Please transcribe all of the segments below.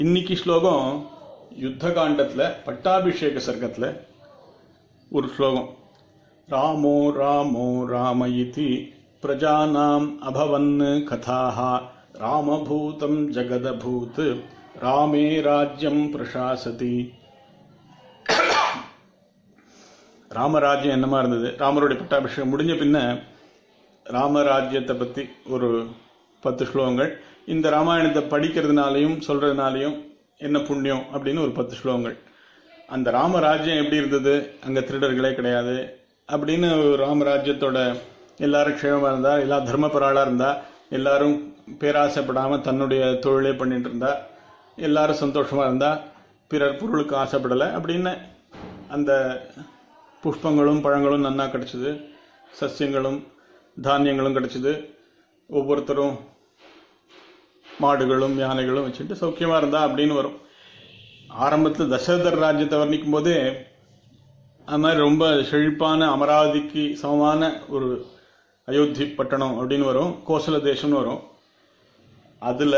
இன்னைக்கு ஸ்லோகம் யுத்த காண்டத்துல பட்டாபிஷேக சர்க்கத்துல ஒரு ஸ்லோகம் ராமோ ராமோ ராம இதி பிரஜானாம் அபவன் கதாः ராமபூதம் ஜகதபூத் ராமே ராஜ்யம் பிரசாசதி ராமராஜ்யம் என்னமா இருந்தது ராமருடைய பட்டாபிஷேகம் முடிஞ்ச பின்ன ராமராஜ்யத்தை பத்தி ஒரு பத்து ஸ்லோகங்கள் இந்த ராமாயணத்தை படிக்கிறதுனாலையும் சொல்றதுனாலையும் என்ன புண்ணியம் அப்படின்னு ஒரு பத்து ஸ்லோகங்கள் அந்த ராமராஜ்யம் எப்படி இருந்தது அங்க திருடர்களே கிடையாது அப்படின்னு ராமராஜ்யத்தோட எல்லாரும் க்ஷேமமா இருந்தா எல்லா தர்மபராளா இருந்தா எல்லாரும் பேராசைப்படாம தன்னுடைய தொழிலே பண்ணிட்டு இருந்தா எல்லாரும் சந்தோஷமா இருந்தா பிறர் பொருளுக்கு ஆசைப்படலை அப்படின்னு அந்த புஷ்பங்களும் பழங்களும் நன்னா கிடைச்சது சஸ்யங்களும் தானியங்களும் கிடைச்சது ஒவ்வொருத்தரும் மாடுகளும் யானைகளும் வச்சுட்டு சௌக்கியமா இருந்தா அப்படின்னு வரும் ஆரம்பத்தில் தசரதர் ராஜ்யத்தை வர்ணிக்கும் போதே அது மாதிரி ரொம்ப செழிப்பான அமராவதிக்கு சமமான ஒரு அயோத்தி பட்டணம் அப்படின்னு வரும் கோசல தேசம்னு வரும் அதுல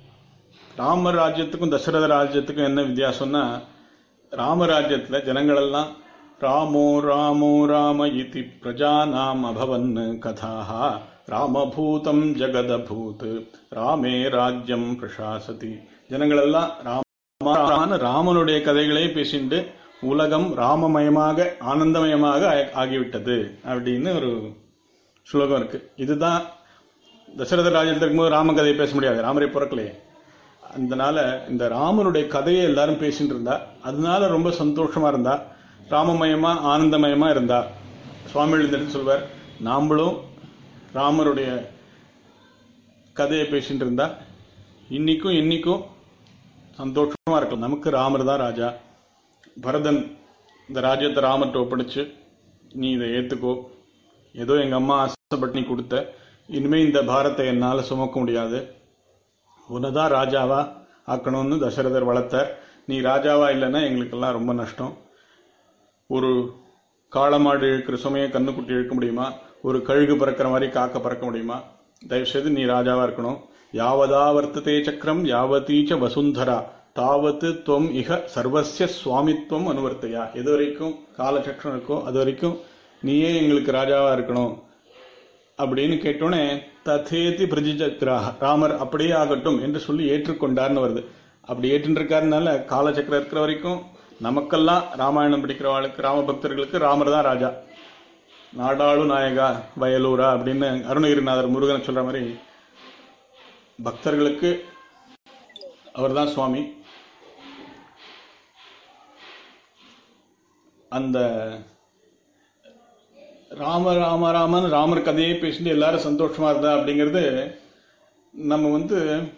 ராம ராஜ்யத்துக்கும் தசரத ராஜ்யத்துக்கும் என்ன வித்தியாசம்னா ராமராஜ்யத்துல ஜனங்களெல்லாம் ராமோ ராமோ ராம இதி பிரஜானாம் அபவன் கதாः ராமபூதம் ஜெகதபூத் ராமே ராஜ்யம் பிரசாசதி ஜனங்களெல்லாம் ராம ராமனுடைய கதைகளே பேசிண்டு உலகம் ராமமயமாக ஆனந்தமயமாக ஆகி- ஆகிவிட்டது அப்படின்னு ஒரு ஸ்லோகம் இருக்கு இதுதான் தசரத ராஜ்யத்தில் இருக்கும்போது ராம கதையை பேச முடியாது ராமரை பிறக்கலையே அதனால இந்த ராமனுடைய கதையை எல்லாரும் பேசிட்டு இருந்தா அதனால ரொம்ப சந்தோஷமா இருந்தா ராமமயமா ஆனந்தமயமா இருந்தா சுவாமிகள் இந்த இடத்துல சொல்வார் நாமளும் ராமருடைய கதையை பேசிட்டு இருந்தா இன்னைக்கும் இன்னைக்கும் சந்தோஷமா இருக்கலாம் நமக்கு ராமர் தான் ராஜா பரதன் இந்த ராஜ்யத்தை ராமர்கிட்ட ஒப்படைச்சு நீ இதை ஏத்துக்கோ ஏதோ எங்க அம்மா ஆசைப்பட்டு நீ கொடுத்த இனிமே இந்த பாரத்தை என்னால சுமக்க முடியாது உன்னதான் ராஜாவா ஆக்கணும்னு தசரதர் வளர்த்தார் நீ ராஜாவா இல்லைன்னா எங்களுக்கெல்லாம் ரொம்ப நஷ்டம் ஒரு காளமாடு இழுக்கிற சுமையை கண்ணுக்குட்டி இழுக்க முடியுமா ஒரு கழுகு பறக்கிற மாதிரி காக்க பறக்க முடியுமா தயவுசெய்து நீ ராஜாவா இருக்கணும் யாவதா வர்த்ததே சக்கரம் யாவதீச்ச வசுந்தரா தாவத்து துவம் இக சர்வசிய சுவாமித்துவம் அனுவர்த்தையா எது வரைக்கும் காலசக்கரம் இருக்கோ அது வரைக்கும் நீயே எங்களுக்கு ராஜாவா இருக்கணும் அப்படின்னு கேட்டோன்னே ததேதி பிரஜிஜக்ராக ராமர் அப்படியே ஆகட்டும் என்று சொல்லி ஏற்றுக்கொண்டார்னு வருது அப்படி ஏற்றுருக்காருனால காலச்சக்கரம் இருக்கிற வரைக்கும் நமக்கெல்லாம் ராமாயணம் படிக்கிறவங்களுக்கு ராம பக்தர்களுக்கு ராமர் தான் ராஜா நாடாளு நாயகா வயலூரா அப்படின்னு அருணகிரிநாதர் முருகன் சொல்ற மாதிரி பக்தர்களுக்கு அவர்தான் சுவாமி அந்த ராம ராம ராமன் ராமர் கதையே பேசிட்டு எல்லாரும் சந்தோஷமா இருந்தா அப்படிங்கிறது நம்ம வந்து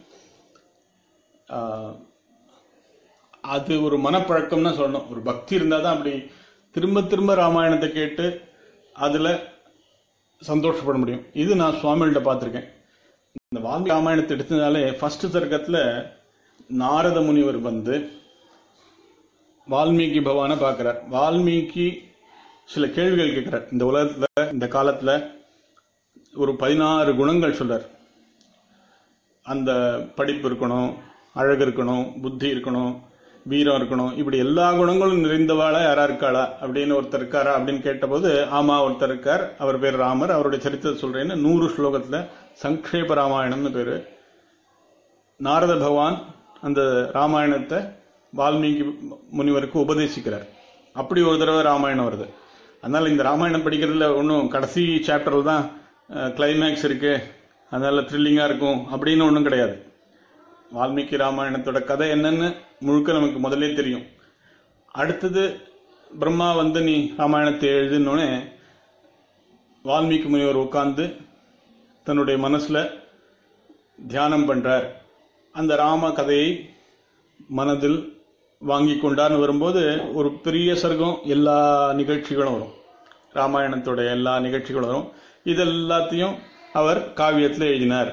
ஆஹ், அது ஒரு மனப்பழக்கம்னு சொல்லணும் ஒரு பக்தி இருந்தால் தான் அப்படி திரும்ப திரும்ப ராமாயணத்தை கேட்டு அதில் சந்தோஷப்பட முடியும் இது நான் சுவாமிகள்ட்ட பார்த்துருக்கேன் இந்த வால்மீகி ராமாயணத்தை எடுத்ததுனாலே ஃபர்ஸ்ட் சர்க்கத்தில் நாரத முனிவர் வந்து வால்மீகி பகவானை பார்க்குறார் வால்மீகி சில கேள்விகள் கேட்கிறார் இந்த உலகத்துல இந்த காலத்துல ஒரு பதினாறு குணங்கள் சொல்றார் அந்த படிப்பு இருக்கணும் அழகு இருக்கணும் புத்தி இருக்கணும் வீரம் இருக்கணும் இப்படி எல்லா குணங்களும் நிறைந்தவாளா யாரா இருக்காளா அப்படின்னு ஒருத்தர் இருக்காரா அப்படின்னு கேட்டபோது ஆமா ஒருத்தர் இருக்கார் அவர் பேர் ராமர் அவருடைய சரித்திரத்தை சொல்றேன்னு நூறு ஸ்லோகத்துல சங்கேப ராமாயணம்னு பேரு நாரத பகவான் அந்த ராமாயணத்தை வால்மீகி முனிவருக்கு உபதேசிக்கிறார் அப்படி ஒரு தடவை ராமாயணம் வருது அதனால இந்த ராமாயணம் படிக்கிறதுல ஒன்றும் கடைசி சாப்டர்ல தான் கிளைமேக்ஸ் இருக்கு அதனால த்ரில்லிங்காக இருக்கும் அப்படின்னு ஒன்றும் கிடையாது வால்மீகி ராமாயணத்தோட கதை என்னன்னு முழுக்க நமக்கு முதல்லே தெரியும் அடுத்தது பிரம்மா வந்து நீ ராமாயணத்தை எழுதுனோடனே வால்மீகி முனிவர் உட்கார்ந்து தன்னுடைய மனசுல தியானம் பண்றார் அந்த ராம கதையை மனதில் வாங்கி கொண்டார்னு வரும்போது ஒரு பெரிய சர்க்கம் எல்லா நிகழ்ச்சிகளும் வரும் ராமாயணத்தோட எல்லா நிகழ்ச்சிகளும் வரும் இது எல்லாத்தையும் அவர் காவியத்தில் எழுதினார்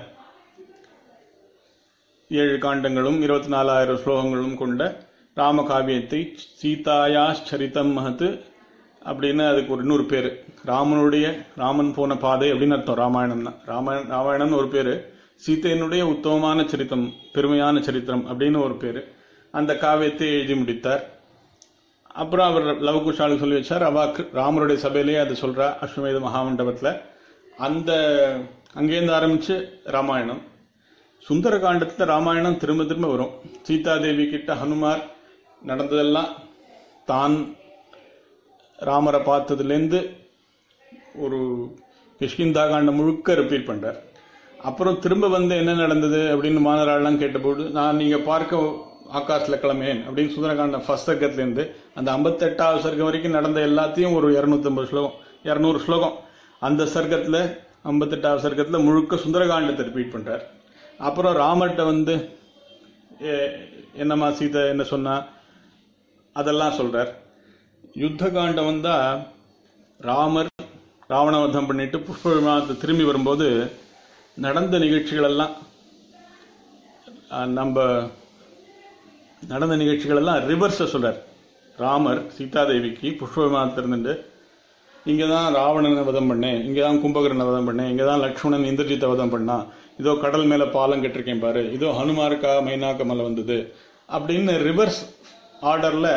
ஏழு காண்டங்களும் இருபத்தி நாலாயிரம் ஸ்லோகங்களும் கொண்ட ராம காவியத்தை சீதாயா சரிதம் மகத்து அப்படின்னு அதுக்கு ஒரு இன்னொரு பேர் ராமனுடைய ராமன் போன பாதை அப்படின்னு அர்த்தம் ராமாயணம்னா ராமாயண ராமாயணம்னு ஒரு பேர் சீதையினுடைய உத்தமமான சரித்திரம் பெருமையான சரித்திரம் அப்படின்னு ஒரு பேர் அந்த காவியத்தை எழுதி முடித்தார் அப்புறம் அவர் லவகுஷாலுக்கு சொல்லி வச்சார் அவ கு- ராமருடைய சபையிலேயே அது சொல்றா அஸ்வமேத மகாமண்டபத்தில் அந்த அங்கேருந்து ஆரம்பிச்சு ராமாயணம் சுந்தர காண்டத்தில் ராமாயணம் திரும்ப திரும்ப வரும் சீதாதேவி கிட்ட ஹனுமார் நடந்ததெல்லாம் தான் ராமரை பார்த்ததுலேருந்து ஒரு கிஷ்கிந்தா காண்டம் முழுக்க ரிப்பீட் பண்றார் அப்புறம் திரும்ப வந்து என்ன நடந்தது அப்படின்னு மாணவராள்லாம் கேட்டபோது நான் நீங்க பார்க்க ஆகாஷ்ல கிளம்பேன் அப்படின்னு சுந்தரகாண்டம் ஃபர்ஸ்ட் சர்க்கத்துலேருந்து அந்த ஐம்பத்தெட்டாவது சர்க்கம் வரைக்கும் நடந்த எல்லாத்தையும் ஒரு இரநூத்தம்பது ஸ்லோகம் இரநூறு ஸ்லோகம் அந்த சர்க்கத்தில் ஐம்பத்தெட்டாவது சர்க்கத்தில் முழுக்க சுந்தரகாண்டத்தை ரிப்பீட் பண்றார் அப்புறம் ராமர்கிட்ட வந்து எ- என்னம்மா சீதை என்ன சொன்னா அதெல்லாம் சொல்றார் யுத்த காண்டம் வந்தா ராமர் ராவணவதம் பண்ணிட்டு புஷ்ப விமானத்தை திரும்பி வரும்போது நடந்த நிகழ்ச்சிகள் எல்லாம் அஹ், நம்ம நடந்த நிகழ்ச்சிகள் எல்லாம் ரிவர்ஸ சொல்றார் ராமர் சீதாதேவிக்கு புஷ்ப விமானத்தில் இருந்துட்டு இங்கே தான் ராவணனை வதம் பண்ணேன் இங்கே தான் கும்பகரனை வதம் பண்ணேன் இங்கே தான் லக்ஷ்மணன் இந்திரஜித்தை வதம் பண்ணான் இதோ கடல் மேலே பாலம் கட்டிருக்கேன் பாரு இதோ ஹனுமாருக்கா மைனாக்க மலை வந்தது அப்படின்னு ரிவர்ஸ் ஆர்டரில்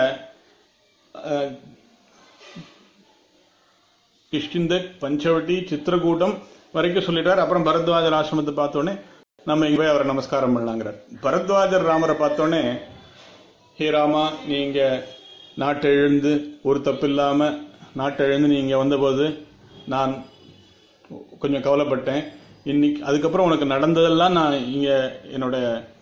கிஷ்கிந்தக் பஞ்சவட்டி சித்திரக்கூட்டம் வரைக்கும் சொல்லிட்டார் அப்புறம் பரத்வாஜர் ஆசிரமத்தை பார்த்தோன்னே நம்ம இங்கே போய் அவரை நமஸ்காரம் பண்ணலாங்கிறார் பரத்வாஜர் ராமரை பார்த்தோன்னே ஹே ராமா நீங்க நாட்டை எழுந்து ஒரு தப்பு இல்லாம நாட்டை எழுந்து நீங்க வந்தபோது நான் கொஞ்சம் கவலைப்பட்டேன் இன்னைக்கு அதுக்கப்புறம் உனக்கு நடந்ததெல்லாம் நான் இங்க என்னோட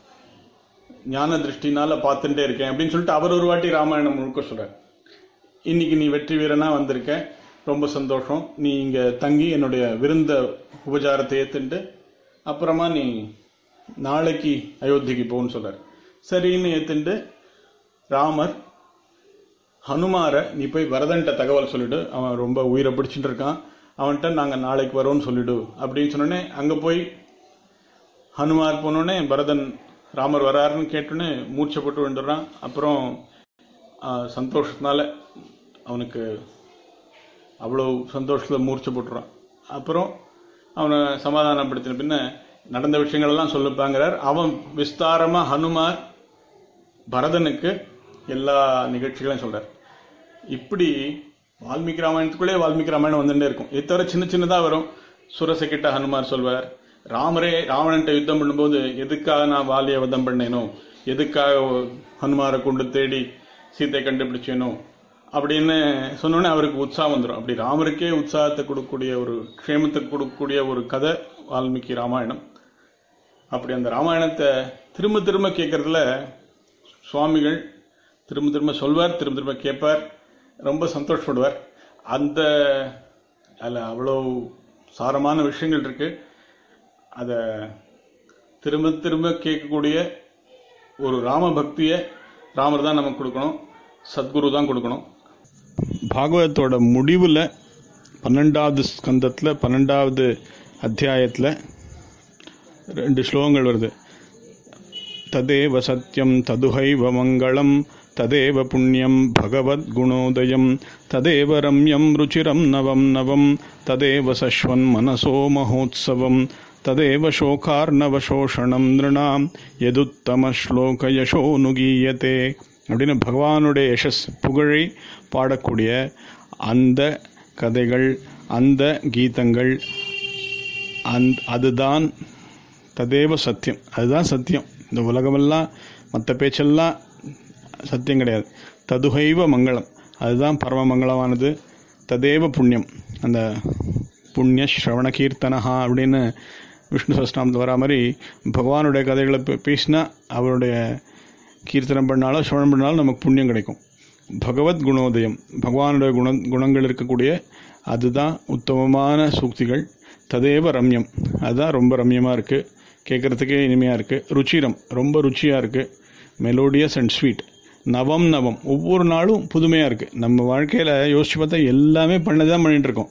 ஞான திருஷ்டினால பார்த்துட்டே இருக்கேன் அப்படின்னு சொல்லிட்டு அவர் ஒரு வாட்டி ராமாயணம் முழுக்க சொல்றார் இன்னைக்கு நீ வெற்றி வீரனா வந்திருக்க ரொம்ப சந்தோஷம் நீ இங்க தங்கி என்னுடைய விருந்த உபச்சாரத்தை ஏத்துண்டு அப்புறமா நீ நாளைக்கு அயோத்திக்கு போன்னு சொல்றார் சரின்னு ஏத்துண்டு ராமர் ஹனுமாரை நீ போய் வரதன்ட்ட தகவல் சொல்லிடு அவன் ரொம்ப உயிரை பிடிச்சிட்டு இருக்கான் அவன்கிட்ட நாங்க நாளைக்கு வரோம்னு சொல்லிடு அப்படின்னு சொன்னோடனே அங்க போய் ஹனுமார் போனோடனே பரதன் ராமர் வராருன்னு கேட்டோன்னே மூர்ச்சப்பட்டு விழுந்துடுறான் அப்புறம் ஆ, சந்தோஷத்தினால அவனுக்கு அவ்வளோ சந்தோஷத்தில் மூர்ச்சை போட்டுறான் அப்புறம் அவனை சமாதானப்படுத்தின பின்ன நடந்த விஷயங்களெல்லாம் சொல்லிப்பாங்கிறார் அவன் விஸ்தாரமாக ஹனுமார் பரதனுக்கு எல்லா நிகழ்ச்சிகளையும் சொல்றார் இப்படி வால்மீகி ராமாயணத்துக்குள்ளே வால்மீகி ராமாயணம் வந்துட்டே இருக்கும் இது தவிர சின்ன சின்னதாக வரும் சுரசகிட்ட ஹனுமார் சொல்வார் ராமரே ராவணன்ட்ட யுத்தம் பண்ணும்போது எதுக்காக நான் வாலியை வதம் பண்ணேனோ எதுக்காக ஹனுமாரை கொண்டு தேடி சீத்தை கண்டுபிடிச்சேனோ அப்படின்னு சொன்னோடனே அவருக்கு உற்சாகம் வந்துடும் அப்படி ராமருக்கே உற்சாகத்தை கொடுக்கக்கூடிய ஒரு க்ஷேமத்தை கொடுக்கக்கூடிய ஒரு கதை வால்மீகி ராமாயணம் அப்படி அந்த ராமாயணத்தை திரும்ப திரும்ப கேட்கறதுல சுவாமிகள் திரும்ப திரும்ப சொல்வார் திரும்ப திரும்ப கேட்பார் ரொம்ப சந்தோஷப்படுவார் அந்த அதில் அவ்வளோ சாரமான விஷயங்கள் இருக்கு அதை திரும்ப திரும்ப கேட்கக்கூடிய ஒரு ராம பக்தியை ராமர் தான் நமக்கு கொடுக்கணும் சத்குரு தான் கொடுக்கணும் பாகவதத்தோட முடிவில் பன்னெண்டாவது ஸ்கந்தத்தில் பன்னெண்டாவது அத்தியாயத்தில் ரெண்டு ஸ்லோகங்கள் வருது ததேவ சத்யம் ததுஹைவ மங்களம் ததேவ புண்ணியம் பகவத் குணோதயம் ததேவ ரம்யம் ருச்சிரம் நவம் நவம் ததேவ சஸ்வன் மனசோ மகோத்சவம் ததேவ சோகார்ணவசோஷணம் நிருணாம் எதுத்தம ஸ்லோக யசோனுகீயத்தே அப்படின்னு பகவானுடைய யசஸ் புகழை பாடக்கூடிய அந்த கதைகள் அந்த கீதங்கள் அந் அதுதான் ததேவ சத்தியம் அதுதான் சத்தியம் இந்த உலகமெல்லாம் மற்ற பேச்செல்லாம் சத்தியம் கிடையாது ததுகைவ மங்களம் அதுதான் பரம மங்களமானது ததேவ புண்ணியம் அந்த புண்ணிய ஸ்ரவண கீர்த்தனஹா அப்படின்னு விஷ்ணு சஸ்நாமத்தில் வரா மாதிரி பகவானுடைய கதைகளை பே- பேசினா அவருடைய கீர்த்தனம் பண்ணாலும் ஸ்ரவணம் பண்ணாலும் நமக்கு புண்ணியம் கிடைக்கும் பகவத் குணோதயம் பகவானுடைய குண குணங்கள் இருக்கக்கூடிய அதுதான் உத்தமமான சூக்திகள் ததேவ ரம்யம் அதுதான் ரொம்ப ரம்யமாக இருக்குது கேட்குறதுக்கே இனிமையாக இருக்குது ருச்சிரம் ரொம்ப ருச்சியாக இருக்குது மெலோடியஸ் அண்ட் ஸ்வீட் நவம் நவம் ஒவ்வொரு நாளும் புதுமையாக இருக்குது நம்ம வாழ்க்கையில் யோசிச்சு பார்த்தா எல்லாமே பண்ணதான் தான் பண்ணிட்டு இருக்கோம்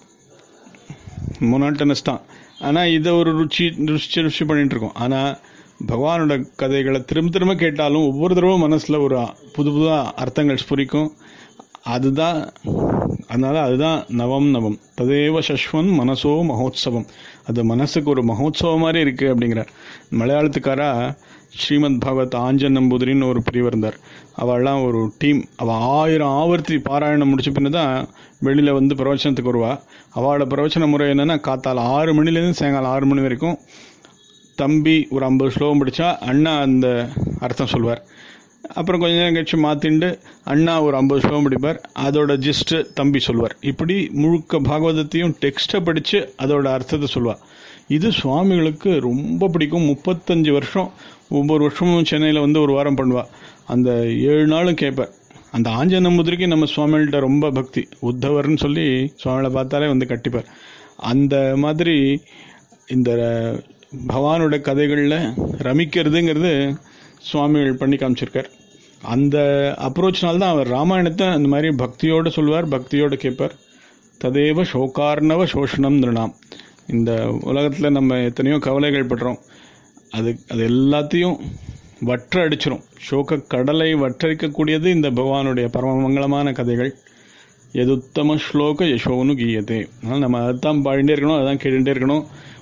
மொனாட்டனஸ் தான் ஆனால் இதை ஒரு ருச்சி ருச்சி ருச்சி பண்ணிட்டு இருக்கோம் ஆனால் பகவானோட கதைகளை திரும்ப திரும்ப கேட்டாலும் ஒவ்வொரு தடவை மனசில் ஒரு புது புது அர்த்தங்கள் ஸ்புரிக்கும் அதுதான் அதனால் அதுதான் நவம் நவம் ததேவ சஸ்வன் மனசோ மகோத்சவம் அது மனசுக்கு ஒரு மகோத்சவம் மாதிரி இருக்குது அப்படிங்கிறார் மலையாளத்துக்காரா ஸ்ரீமத் பகவத் ஆஞ்சன் நம்பூதிரின்னு ஒரு பிரிவு இருந்தார் அவள்லாம் ஒரு டீம் அவள் ஆயிரம் ஆவர்த்தி பாராயணம் முடிச்ச பின்ன தான் வெளியில் வந்து பிரவச்சனத்துக்கு வருவா அவளோட பிரவச்சன முறை என்னென்னா காத்தால் ஆறு மணிலேருந்து சாயங்காலம் ஆறு மணி வரைக்கும் தம்பி ஒரு ஐம்பது ஸ்லோகம் படித்தா அண்ணா அந்த அர்த்தம் சொல்வார் அப்புறம் கொஞ்ச நேரம் கழிச்சு மாற்றிண்டு அண்ணா ஒரு ஐம்பது ஸ்லோகம் படிப்பார் அதோட ஜிஸ்ட்டு தம்பி சொல்வார் இப்படி முழுக்க பாகவதத்தையும் டெக்ஸ்ட்டை படித்து அதோட அர்த்தத்தை சொல்வார் இது சுவாமிகளுக்கு ரொம்ப பிடிக்கும் முப்பத்தஞ்சு வருஷம் ஒவ்வொரு வருஷமும் சென்னையில் வந்து ஒரு வாரம் பண்ணுவாள் அந்த ஏழு நாளும் கேட்பார் அந்த ஆஞ்சன முதிரைக்கு நம்ம சுவாமிகள்கிட்ட ரொம்ப பக்தி உத்தவர்னு சொல்லி சுவாமிகளை பார்த்தாலே வந்து கட்டிப்பார் அந்த மாதிரி இந்த பகவானோட கதைகளில் ரமிக்கிறதுங்கிறது சுவாமிகள் பண்ணி காமிச்சிருக்கார் அந்த அப்ரோச்னால தான் அவர் ராமாயணத்தை அந்த மாதிரி பக்தியோடு சொல்வார் பக்தியோடு கேட்பார் ததேவ சோகார்ணவ சோஷணம் திருணாம் இந்த உலகத்தில் நம்ம எத்தனையோ கவலைகள் படுறோம் அது அது எல்லாத்தையும் வற்ற அடிச்சிரும் சோக கடலை வற்றடிக்கக்கூடியது இந்த பகவானுடைய பரமமங்கலமான கதைகள் எதுத்தம ஸ்லோக யசோனு கீயதே அதனால் நம்ம அதைத்தான் பாடிட்டே இருக்கணும் அதான் கேட்டுகிட்டே இருக்கணும்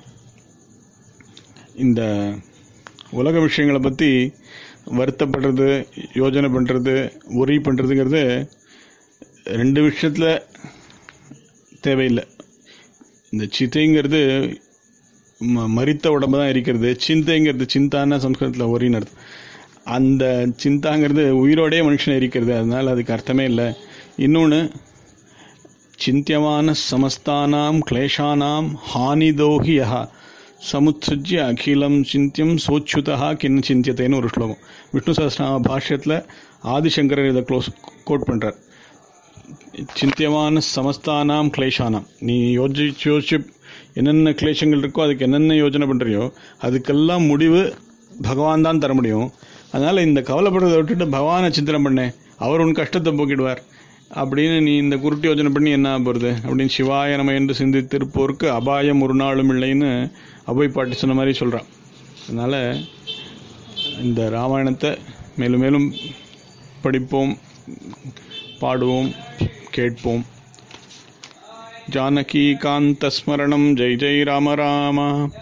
இந்த உலக விஷயங்களை பற்றி வருத்தப்படுறது யோஜனை பண்ணுறது உரி பண்ணுறதுங்கிறது ரெண்டு விஷயத்தில் தேவையில்லை இந்த சித்தைங்கிறது ம மரித்த உடம்பு தான் இருக்கிறது சிந்தைங்கிறது சிந்தான சம்ஸ்கிருதத்தில் ஒரின்னு அர்த்தம் அந்த சிந்தாங்கிறது உயிரோடே மனுஷனை இருக்கிறது அதனால் அதுக்கு அர்த்தமே இல்லை இன்னொன்று சிந்தியமான சமஸ்தானாம் கிளேஷானாம் ஹானிதோஹி யஹா சமுத்சஜ்ய அகிலம் சிந்தியம் சோச்சுதா கிண்ண சிந்தியத்தைன்னு ஒரு ஸ்லோகம் விஷ்ணு சஹஸ்ரநாம பாஷ்யத்தில் ஆதிசங்கரர் இதை க்ளோஸ் கோட் பண்ணுறார் சிந்தியமான சமஸ்தானாம் கிளேஷானாம் நீ யோசிச்சு யோசிச்சு என்னென்ன கிளேஷங்கள் இருக்கோ அதுக்கு என்னென்ன யோஜனை பண்ணுறியோ அதுக்கெல்லாம் முடிவு பகவான் தான் தர முடியும் அதனால் இந்த கவலைப்படுறதை விட்டுட்டு பகவானை சிந்தனை பண்ணேன் அவர் உன் கஷ்டத்தை போக்கிடுவார் அப்படின்னு நீ இந்த குருட்டு யோஜனை பண்ணி என்ன போகிறது அப்படின்னு சிவாய நம்ம என்று சிந்தித்திருப்போருக்கு அபாயம் ஒரு நாளும் இல்லைன்னு அபை பாட்டி சொன்ன மாதிரி சொல்கிறான் அதனால் இந்த ராமாயணத்தை மேலும் மேலும் படிப்போம் பாடுவோம் கேட்போம் ஜானகீகாந்தஸ்மரணம் ஜெய் ஜெய் ராம ராமா